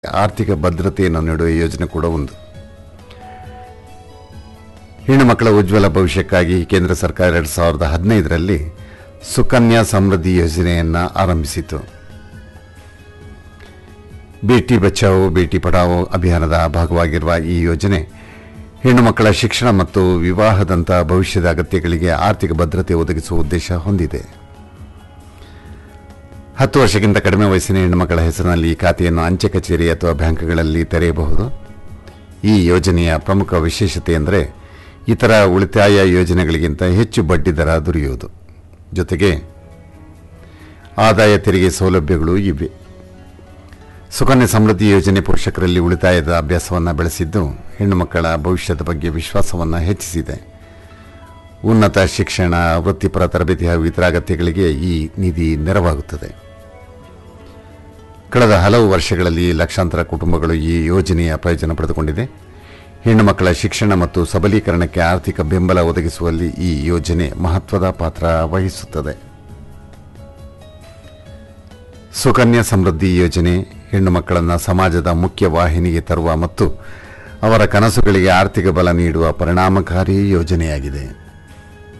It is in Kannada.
ಆರ್ಥಿಕ ಭದ್ರತೆಯನ್ನು ನೀಡುವ ಯೋಜನೆ ಕೂಡ ಒಂದು ಹೆಣ್ಣು ಮಕ್ಕಳ ಉಜ್ವಲ ಭವಿಷ್ಯಕ್ಕಾಗಿ ಕೇಂದ್ರ ಸರ್ಕಾರ ಎರಡು ಸಾವಿರದ ಹದಿನೈದರಲ್ಲಿ ಸುಕನ್ಯಾ ಸಮೃದ್ಧಿ ಯೋಜನೆಯನ್ನು ಆರಂಭಿಸಿತು ಬೇಟಿ ಬಚಾವೋ ಬೇಟಿ ಪಢಾವೋ ಅಭಿಯಾನದ ಭಾಗವಾಗಿರುವ ಈ ಯೋಜನೆ ಹೆಣ್ಣು ಮಕ್ಕಳ ಶಿಕ್ಷಣ ಮತ್ತು ವಿವಾಹದಂಥ ಭವಿಷ್ಯದ ಅಗತ್ಯಗಳಿಗೆ ಆರ್ಥಿಕ ಭದ್ರತೆ ಒದಗಿಸುವ ಉದ್ದೇಶ ಹೊಂದಿದೆ ಹತ್ತು ವರ್ಷಕ್ಕಿಂತ ಕಡಿಮೆ ವಯಸ್ಸಿನ ಹೆಣ್ಣುಮಕ್ಕಳ ಹೆಸರಿನಲ್ಲಿ ಈ ಖಾತೆಯನ್ನು ಅಂಚೆ ಕಚೇರಿ ಅಥವಾ ಬ್ಯಾಂಕ್ಗಳಲ್ಲಿ ತೆರೆಯಬಹುದು ಈ ಯೋಜನೆಯ ಪ್ರಮುಖ ವಿಶೇಷತೆ ಎಂದರೆ ಇತರ ಉಳಿತಾಯ ಯೋಜನೆಗಳಿಗಿಂತ ಹೆಚ್ಚು ಬಡ್ಡಿ ದರ ದೊರೆಯುವುದು ಜೊತೆಗೆ ಆದಾಯ ತೆರಿಗೆ ಸೌಲಭ್ಯಗಳು ಇವೆ ಸುಕನ್ಯಾ ಸಮೃದ್ಧಿ ಯೋಜನೆ ಪೋಷಕರಲ್ಲಿ ಉಳಿತಾಯದ ಅಭ್ಯಾಸವನ್ನು ಬೆಳೆಸಿದ್ದು ಹೆಣ್ಣುಮಕ್ಕಳ ಭವಿಷ್ಯದ ಬಗ್ಗೆ ವಿಶ್ವಾಸವನ್ನು ಹೆಚ್ಚಿಸಿದೆ ಉನ್ನತ ಶಿಕ್ಷಣ ವೃತ್ತಿಪರ ತರಬೇತಿ ಹಾಗೂ ಇತರ ಅಗತ್ಯಗಳಿಗೆ ಈ ನಿಧಿ ನೆರವಾಗುತ್ತದೆ ಕಳೆದ ಹಲವು ವರ್ಷಗಳಲ್ಲಿ ಲಕ್ಷಾಂತರ ಕುಟುಂಬಗಳು ಈ ಯೋಜನೆಯ ಪ್ರಯೋಜನ ಪಡೆದುಕೊಂಡಿದೆ ಹೆಣ್ಣು ಮಕ್ಕಳ ಶಿಕ್ಷಣ ಮತ್ತು ಸಬಲೀಕರಣಕ್ಕೆ ಆರ್ಥಿಕ ಬೆಂಬಲ ಒದಗಿಸುವಲ್ಲಿ ಈ ಯೋಜನೆ ಮಹತ್ವದ ಪಾತ್ರ ವಹಿಸುತ್ತದೆ ಸುಕನ್ಯಾ ಸಮೃದ್ಧಿ ಯೋಜನೆ ಹೆಣ್ಣು ಮಕ್ಕಳನ್ನು ಸಮಾಜದ ಮುಖ್ಯ ವಾಹಿನಿಗೆ ತರುವ ಮತ್ತು ಅವರ ಕನಸುಗಳಿಗೆ ಆರ್ಥಿಕ ಬಲ ನೀಡುವ ಪರಿಣಾಮಕಾರಿ ಯೋಜನೆಯಾಗಿದೆ